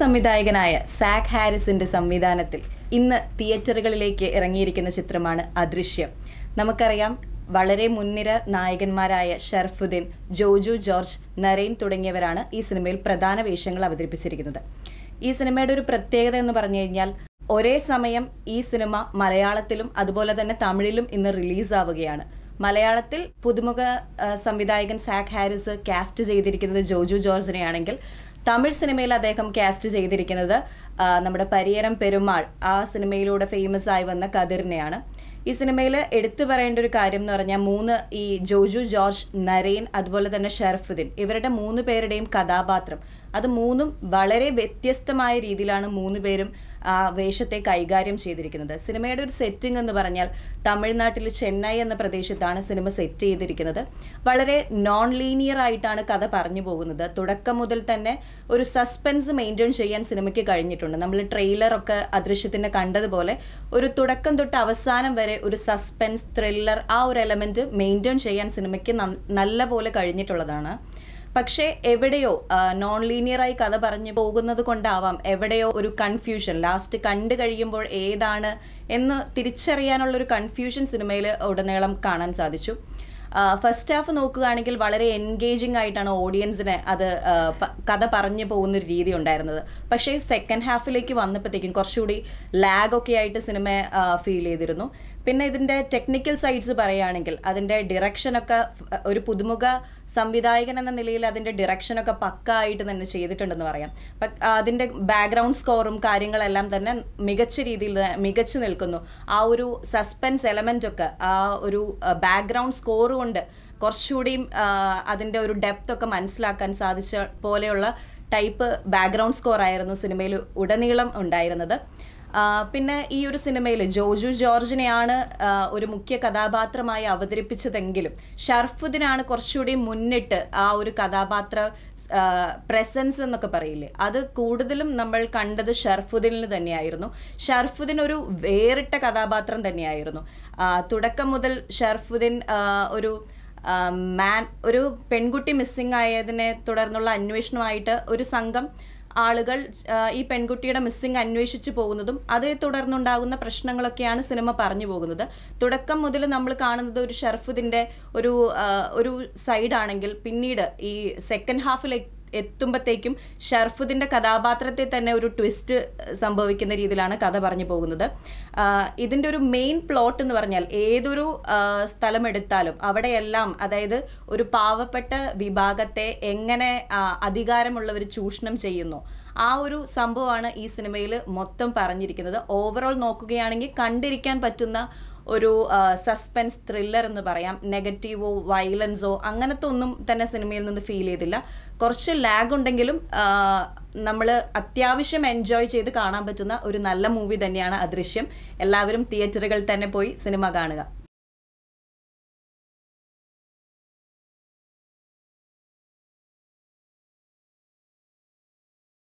സംവിധായകനായ സാക് ഹാരിസിന്റെ സംവിധാനത്തിൽ ഇന്ന് തിയേറ്ററുകളിലേക്ക് ഇറങ്ങിയിരിക്കുന്ന ചിത്രമാണ് അദൃശ്യം നമുക്കറിയാം വളരെ മുൻനിര നായകന്മാരായ ഷർഫുദ്ദീൻ ജോജു ജോർജ് നരേൻ തുടങ്ങിയവരാണ് ഈ സിനിമയിൽ പ്രധാന വേഷങ്ങൾ അവതരിപ്പിച്ചിരിക്കുന്നത് ഈ സിനിമയുടെ ഒരു പ്രത്യേകത എന്ന് പറഞ്ഞു കഴിഞ്ഞാൽ ഒരേ സമയം ഈ സിനിമ മലയാളത്തിലും അതുപോലെ തന്നെ തമിഴിലും ഇന്ന് റിലീസാവുകയാണ് മലയാളത്തിൽ പുതുമുഖ ആ, സംവിധായകൻ സാക് ഹാരിസ് കാസ്റ്റ് ചെയ്തിരിക്കുന്നത് ജോജു ജോർജിനെയാണെങ്കിൽ തമിഴ് സിനിമയിൽ അദ്ദേഹം കാസ്റ്റ് ചെയ്തിരിക്കുന്നത് ആ, നമ്മുടെ പരിയരം പെരുമാൾ ആ സിനിമയിലൂടെ ഫേമസ് ആയി വന്ന കതിറിനെയാണ് ഈ സിനിമയിൽ എടുത്തു പറയേണ്ട ഒരു കാര്യം എന്ന് പറഞ്ഞാൽ മൂന്ന് ഈ ജോജു ജോർജ് നരേൻ അതുപോലെ തന്നെ ഷെർഫുദ്ദീൻ ഇവരുടെ മൂന്ന് പേരുടെയും കഥാപാത്രം അത് മൂന്നും വളരെ വ്യത്യസ്തമായ രീതിയിലാണ് മൂന്ന് പേരും ആ വേഷത്തെ കൈകാര്യം ചെയ്തിരിക്കുന്നത് സിനിമയുടെ ഒരു സെറ്റിംഗ് എന്ന് പറഞ്ഞാൽ തമിഴ്നാട്ടിൽ ചെന്നൈ എന്ന പ്രദേശത്താണ് സിനിമ സെറ്റ് ചെയ്തിരിക്കുന്നത് വളരെ നോൺ ലീനിയർ ആയിട്ടാണ് കഥ പറഞ്ഞു പോകുന്നത് തുടക്കം മുതൽ തന്നെ ഒരു സസ്പെൻസ് മെയിൻറ്റെയിൻ ചെയ്യാൻ സിനിമയ്ക്ക് കഴിഞ്ഞിട്ടുണ്ട് നമ്മൾ ട്രെയിലറൊക്കെ അദൃശ്യത്തിൻ്റെ കണ്ടതുപോലെ ഒരു തുടക്കം തൊട്ട് അവസാനം വരെ ഒരു സസ്പെൻസ് ത്രില്ലർ ആ ഒരു എലമെൻറ്റ് മെയിൻറ്റെയിൻ ചെയ്യാൻ സിനിമയ്ക്ക് നന്ന- നല്ല പോലെ കഴിഞ്ഞിട്ടുള്ളതാണ് പക്ഷേ എവിടെയോ നോൺ ലീനിയറായി കഥ പറഞ്ഞു പോകുന്നത് കൊണ്ടാവാം എവിടെയോ ഒരു കൺഫ്യൂഷൻ ലാസ്റ്റ് കണ്ടു കഴിയുമ്പോൾ ഏതാണ് എന്ന് തിരിച്ചറിയാനുള്ളൊരു കൺഫ്യൂഷൻ സിനിമയിൽ ഉടനീളം കാണാൻ സാധിച്ചു ഫസ്റ്റ് ഹാഫ് നോക്കുകയാണെങ്കിൽ വളരെ എൻഗേജിങ് ആയിട്ടാണ് ഓഡിയൻസിനെ അത് ആ, പ- കഥ പറഞ്ഞു പോകുന്ന ഒരു രീതി ഉണ്ടായിരുന്നത് പക്ഷേ സെക്കൻഡ് ഹാഫിലേക്ക് വന്നപ്പോഴത്തേക്കും കുറച്ചുകൂടി ലാഗ് ഒക്കെ ആയിട്ട് സിനിമ ഫീൽ ചെയ്തിരുന്നു പിന്നെ ഇതിൻ്റെ ടെക്നിക്കൽ സൈഡ്സ് പറയുകയാണെങ്കിൽ അതിൻ്റെ ഡിറക്ഷനൊക്കെ ഫ്- ഒരു പുതുമുഖ സംവിധായകൻ എന്ന നിലയിൽ അതിൻ്റെ ഡിറക്ഷനൊക്കെ പക്ക ആയിട്ട് തന്നെ ചെയ്തിട്ടുണ്ടെന്ന് പറയാം പ- അതിൻ്റെ ബാക്ക്ഗ്രൗണ്ട് സ്കോറും കാര്യങ്ങളെല്ലാം തന്നെ മികച്ച രീതിയിൽ ത- മികച്ചു നിൽക്കുന്നു ആ ഒരു സസ്പെൻസ് എലമെൻ്റ് ഒക്കെ ആ ഒരു ബാക്ക്ഗ്രൗണ്ട് സ്കോർ കൊണ്ട് കുറച്ചുകൂടിയും ആ, അതിൻ്റെ ഒരു ഡെപ്ത് ഒക്കെ മനസ്സിലാക്കാൻ സാധിച്ച പോലെയുള്ള ടൈപ്പ് ബാക്ക്ഗ്രൗണ്ട് സ്കോർ ആയിരുന്നു സിനിമയിൽ ഉടനീളം ഉണ്ടായിരുന്നത് ആ, പിന്നെ ഈ ഒരു സിനിമയിൽ ജോജു ജോർജിനെയാണ് ആ, ഒരു മുഖ്യ കഥാപാത്രമായി അവതരിപ്പിച്ചതെങ്കിലും ഷർഫുദ്ദീനാണ് കുറച്ചുകൂടി മുന്നിട്ട് ആ ഒരു കഥാപാത്ര പ്രസൻസ് എന്നൊക്കെ പറയില്ലേ അത് കൂടുതലും നമ്മൾ കണ്ടത് ഷർഫുദ്ദീനിൽ തന്നെയായിരുന്നു ഷർഫുദ്ദീൻ ഒരു വേറിട്ട കഥാപാത്രം തന്നെയായിരുന്നു ആ, തുടക്കം മുതൽ ഷർഫുദ്ദീൻ ആ, ഒരു ആ, മാൻ ഒരു പെൺകുട്ടി മിസ്സിംഗ് ആയതിനെ തുടർന്നുള്ള അന്വേഷണമായിട്ട് ഒരു സംഘം ആളുകൾ ആ, ഈ പെൺകുട്ടിയുടെ മിസ്സിംഗ് അന്വേഷിച്ചു പോകുന്നതും അതേ തുടർന്നുണ്ടാകുന്ന പ്രശ്നങ്ങളൊക്കെയാണ് സിനിമ പറഞ്ഞു പോകുന്നത് തുടക്കം മുതൽ നമ്മൾ കാണുന്നത് ഒരു ഷർഫുദിൻ്റെ ഒരു ആ, ഒരു സൈഡാണെങ്കിൽ പിന്നീട് ഈ സെക്കൻഡ് ഹാഫിൽ എത്തുമ്പോഴത്തേക്കും ഷർഫുദിൻ്റെ കഥാപാത്രത്തെ തന്നെ ഒരു ട്വിസ്റ്റ് സംഭവിക്കുന്ന രീതിയിലാണ് കഥ പറഞ്ഞു പോകുന്നത് ഇതിൻ്റെ ഒരു മെയിൻ പ്ലോട്ട് എന്ന് പറഞ്ഞാൽ ഏതൊരു ആ, സ്ഥലം എടുത്താലും അവിടെയെല്ലാം അതായത് ഒരു പാവപ്പെട്ട വിഭാഗത്തെ എങ്ങനെ ആ, അധികാരമുള്ളവർ ചൂഷണം ചെയ്യുന്നു ആ ഒരു സംഭവമാണ് ഈ സിനിമയിൽ മൊത്തം പറഞ്ഞിരിക്കുന്നത് ഓവറോൾ നോക്കുകയാണെങ്കിൽ കണ്ടിരിക്കാൻ പറ്റുന്ന ഒരു സസ്പെൻസ് ത്രില്ലർ എന്ന് പറയാം നെഗറ്റീവോ വയലൻസോ അങ്ങനത്തെ ഒന്നും തന്നെ സിനിമയിൽ നിന്ന് ഫീൽ ചെയ്തില്ല കുറച്ച് ലാഗ് ഉണ്ടെങ്കിലും നമ്മൾ അത്യാവശ്യം എൻജോയ് ചെയ്ത് കാണാൻ പറ്റുന്ന ഒരു നല്ല മൂവി തന്നെയാണ് അദൃശ്യം എല്ലാവരും തിയേറ്ററുകളിൽ തന്നെ പോയി സിനിമ കാണുക